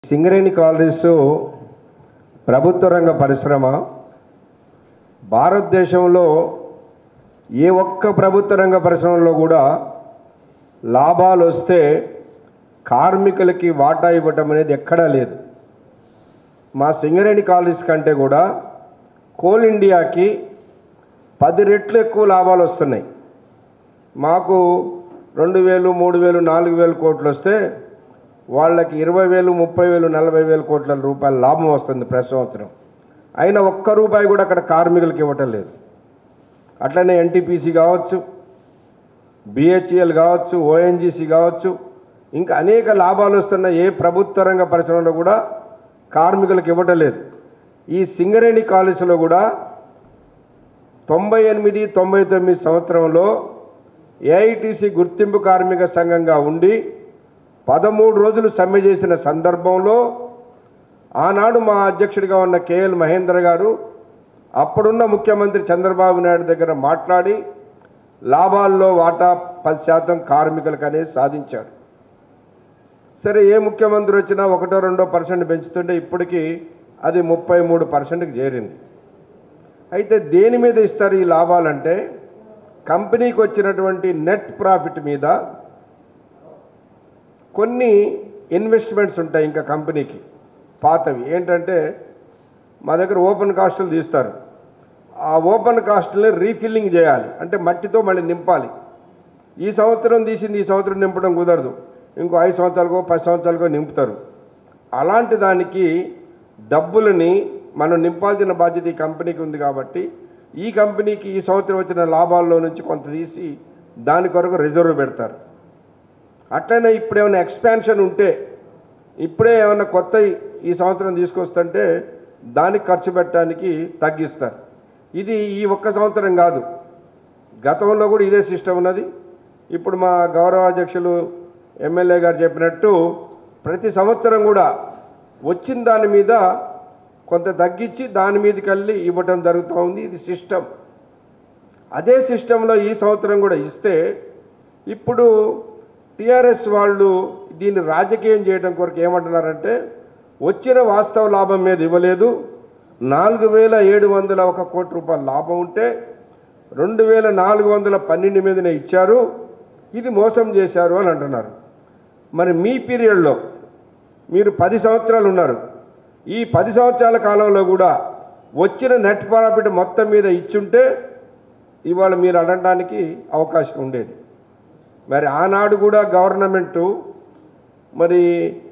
Singareni colonies ప్రభుత్వ రంగ పరిశ్రమ భారతదేశంలో ఏ ఒక్క ప్రభుత్వ రంగ పరిశ్రమలో కూడా లాభాలు వస్తే కార్మికులకి వాటా ఇవ్వటం అనేది ఎక్కడా లేదు మా సింగరేణి కాలనీస్ కంటే కూడా కోల్ ఇండియాకి పది రెట్లు ఎక్కువ లాభాలు వస్తున్నాయి మాకు రెండు వేలు మూడు వేలు నాలుగు వేలు కోట్లు వస్తే వాళ్ళకి ఇరవై వేలు ముప్పై వేలు నలభై వేల కోట్ల రూపాయల లాభం వస్తుంది ప్రతి సంవత్సరం అయినా ఒక్క రూపాయి కూడా అక్కడ కార్మికులకు ఇవ్వటం లేదు అట్లనే ఎన్టీపీసీ కావచ్చు బిహెచ్ఎల్ కావచ్చు ఓఎన్జీసీ కావచ్చు ఇంకా అనేక లాభాలు వస్తున్న ఏ ప్రభుత్వ రంగ పరిశ్రమలో కూడా కార్మికులకు ఇవ్వటం లేదు ఈ సింగరేణి కాలేజీలో కూడా తొంభై ఎనిమిది తొంభై తొమ్మిది సంవత్సరంలో ఏఐటీసీ గుర్తింపు కార్మిక సంఘంగా ఉండి పదమూడు రోజులు సమ్మె చేసిన సందర్భంలో ఆనాడు మా అధ్యక్షుడిగా ఉన్న కేఎల్ మహేంద్ర గారు అప్పుడున్న ముఖ్యమంత్రి చంద్రబాబు నాయుడు దగ్గర మాట్లాడి లాభాల్లో వాటా పది శాతం కార్మికులకు అనేది సాధించాడు సరే ఏ ముఖ్యమంత్రి వచ్చినా ఒకటో రెండో పర్సెంట్ పెంచుతుంటే ఇప్పటికీ అది ముప్పై మూడు పర్సెంట్కి చేరింది అయితే దేని మీద ఇస్తారు ఈ లాభాలంటే కంపెనీకి వచ్చినటువంటి నెట్ ప్రాఫిట్ మీద కొన్ని ఇన్వెస్ట్మెంట్స్ ఉంటాయి ఇంకా కంపెనీకి పాతవి ఏంటంటే మా దగ్గర ఓపెన్ కాస్టులు తీస్తారు ఆ ఓపెన్ కాస్టుల్ని రీఫిల్లింగ్ చేయాలి అంటే మట్టితో మళ్ళీ నింపాలి ఈ సంవత్సరం తీసింది ఈ సంవత్సరం నింపడం కుదరదు ఇంకో ఐదు సంవత్సరాలకో పది సంవత్సరాలకో నింపుతారు అలాంటి దానికి డబ్బులని మనం నింపాల్సిన బాధ్యత ఈ కంపెనీకి ఉంది కాబట్టి ఈ కంపెనీకి ఈ సంవత్సరం వచ్చిన లాభాల్లో నుంచి కొంత తీసి దాని కొరకు రిజర్వ్ పెడతారు అట్లనే ఇప్పుడు ఏమైనా ఎక్స్పాన్షన్ ఉంటే ఇప్పుడే ఏమైనా కొత్త ఈ సంవత్సరం తీసుకొస్తుంటే దానికి ఖర్చు పెట్టడానికి తగ్గిస్తారు ఇది ఈ ఒక్క సంవత్సరం కాదు గతంలో కూడా ఇదే సిస్టమ్ ఉన్నది ఇప్పుడు మా గౌరవ అధ్యక్షులు ఎమ్మెల్యే గారు చెప్పినట్టు ప్రతి సంవత్సరం కూడా వచ్చిన దాని మీద కొంత తగ్గించి దాని మీదకి వెళ్ళి ఇవ్వటం జరుగుతూ ఉంది ఇది సిస్టమ్ అదే సిస్టంలో ఈ సంవత్సరం కూడా ఇస్తే ఇప్పుడు టీఆర్ఎస్ వాళ్ళు దీన్ని రాజకీయం చేయడం కొరకు ఏమంటున్నారంటే వచ్చిన వాస్తవ లాభం మీద ఇవ్వలేదు నాలుగు వేల ఏడు వందల ఒక కోటి రూపాయల లాభం ఉంటే రెండు వేల నాలుగు వందల పన్నెండు మీదనే ఇచ్చారు ఇది మోసం చేశారు అని అంటున్నారు మరి మీ పీరియడ్లో మీరు పది సంవత్సరాలు ఉన్నారు ఈ పది సంవత్సరాల కాలంలో కూడా వచ్చిన నెట్ ప్రాఫిట్ మొత్తం మీద ఇచ్చుంటే ఇవాళ మీరు అనడానికి అవకాశం ఉండేది మరి ఆనాడు కూడా గవర్నమెంటు మరి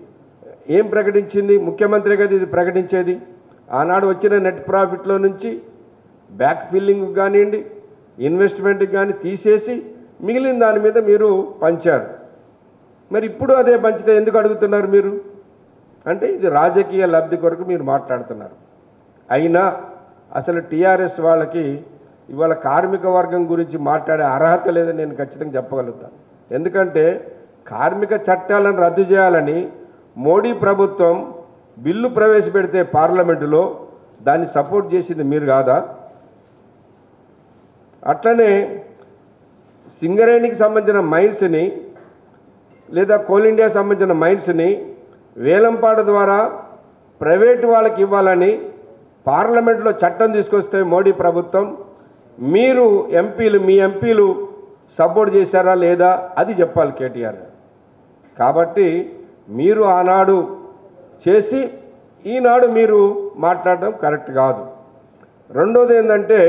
ఏం ప్రకటించింది ముఖ్యమంత్రి కదా ఇది ప్రకటించేది ఆనాడు వచ్చిన నెట్ ప్రాఫిట్లో నుంచి బ్యాక్ ఫిల్లింగ్ కానివ్వండి ఇన్వెస్ట్మెంట్కి కానీ తీసేసి మిగిలిన దాని మీద మీరు పంచారు మరి ఇప్పుడు అదే పంచితే ఎందుకు అడుగుతున్నారు మీరు అంటే ఇది రాజకీయ లబ్ధి కొరకు మీరు మాట్లాడుతున్నారు అయినా అసలు టీఆర్ఎస్ వాళ్ళకి ఇవాళ కార్మిక వర్గం గురించి మాట్లాడే అర్హత లేదని నేను ఖచ్చితంగా చెప్పగలుగుతాను ఎందుకంటే కార్మిక చట్టాలను రద్దు చేయాలని మోడీ ప్రభుత్వం బిల్లు ప్రవేశపెడితే పార్లమెంటులో దాన్ని సపోర్ట్ చేసింది మీరు కాదా అట్లనే సింగరేణికి సంబంధించిన మైన్స్ని లేదా కోల్ ఇండియా సంబంధించిన మైన్స్ని వేలంపాట ద్వారా ప్రైవేటు వాళ్ళకి ఇవ్వాలని పార్లమెంట్లో చట్టం తీసుకొస్తే మోడీ ప్రభుత్వం మీరు ఎంపీలు మీ ఎంపీలు సపోర్ట్ చేశారా లేదా అది చెప్పాలి కేటీఆర్ కాబట్టి మీరు ఆనాడు చేసి ఈనాడు మీరు మాట్లాడడం కరెక్ట్ కాదు రెండోది ఏంటంటే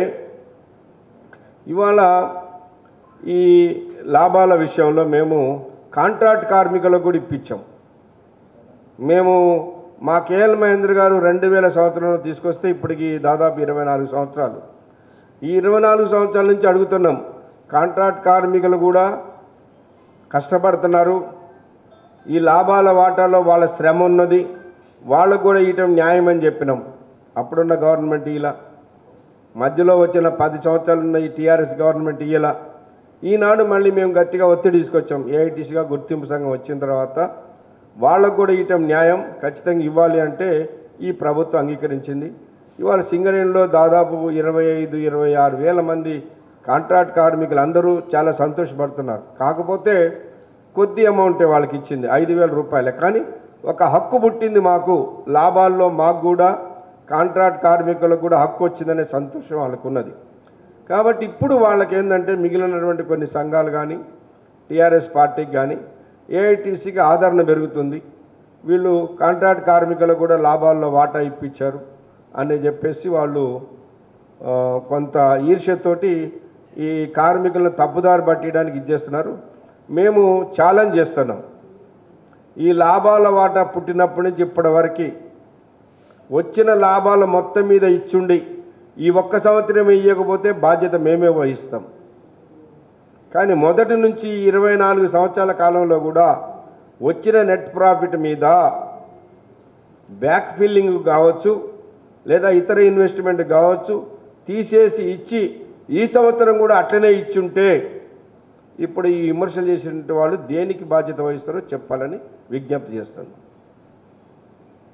ఇవాళ ఈ లాభాల విషయంలో మేము కాంట్రాక్ట్ కార్మికులకు కూడా ఇప్పించాం మేము మా కేఎల్ మహేంద్ర గారు రెండు వేల సంవత్సరంలో తీసుకొస్తే ఇప్పటికి దాదాపు ఇరవై నాలుగు సంవత్సరాలు ఈ ఇరవై నాలుగు సంవత్సరాల నుంచి అడుగుతున్నాం కాంట్రాక్ట్ కార్మికులు కూడా కష్టపడుతున్నారు ఈ లాభాల వాటాలో వాళ్ళ శ్రమ ఉన్నది వాళ్ళకు కూడా ఇయటం న్యాయం అని చెప్పినాం అప్పుడున్న గవర్నమెంట్ ఇలా మధ్యలో వచ్చిన పది సంవత్సరాలు ఉన్న ఈ టీఆర్ఎస్ గవర్నమెంట్ ఇలా ఈనాడు మళ్ళీ మేము గట్టిగా ఒత్తిడి తీసుకొచ్చాం ఏఐటీసీగా గుర్తింపు సంఘం వచ్చిన తర్వాత వాళ్ళకు కూడా ఇయటం న్యాయం ఖచ్చితంగా ఇవ్వాలి అంటే ఈ ప్రభుత్వం అంగీకరించింది ఇవాళ సింగరేణిలో దాదాపు ఇరవై ఐదు ఇరవై ఆరు వేల మంది కాంట్రాక్ట్ కార్మికులు అందరూ చాలా సంతోషపడుతున్నారు కాకపోతే కొద్ది అమౌంటే వాళ్ళకి ఇచ్చింది ఐదు వేల రూపాయలే కానీ ఒక హక్కు పుట్టింది మాకు లాభాల్లో మాకు కూడా కాంట్రాక్ట్ కార్మికులకు కూడా హక్కు వచ్చిందనే సంతోషం వాళ్ళకున్నది కాబట్టి ఇప్పుడు వాళ్ళకి ఏంటంటే మిగిలినటువంటి కొన్ని సంఘాలు కానీ టీఆర్ఎస్ పార్టీకి కానీ ఏఐటీసీకి ఆదరణ పెరుగుతుంది వీళ్ళు కాంట్రాక్ట్ కార్మికులకు కూడా లాభాల్లో వాటా ఇప్పించారు అని చెప్పేసి వాళ్ళు ఆ, కొంత ఈర్ష్యతోటి ఈ కార్మికులను తప్పుదారి పట్టడానికి ఇచ్చేస్తున్నారు మేము ఛాలెంజ్ చేస్తున్నాం ఈ లాభాల వాటా పుట్టినప్పటి నుంచి ఇప్పటి వరకు వచ్చిన లాభాల మొత్తం మీద ఇచ్చుండి ఈ ఒక్క సంవత్సరం ఇవ్వకపోతే బాధ్యత మేమే వహిస్తాం కానీ మొదటి నుంచి ఇరవై నాలుగు సంవత్సరాల కాలంలో కూడా వచ్చిన నెట్ ప్రాఫిట్ మీద బ్యాక్ ఫిల్లింగ్ కావచ్చు లేదా ఇతర ఇన్వెస్ట్మెంట్ కావచ్చు తీసేసి ఇచ్చి ఈ సంవత్సరం కూడా అట్లనే ఇచ్చుంటే ఇప్పుడు ఈ విమర్శలు చేసిన వాళ్ళు దేనికి బాధ్యత వహిస్తారో చెప్పాలని విజ్ఞప్తి చేస్తాను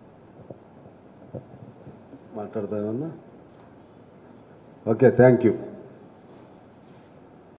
మాట్లాడతామన్నా ఓకే థ్యాంక్ యూ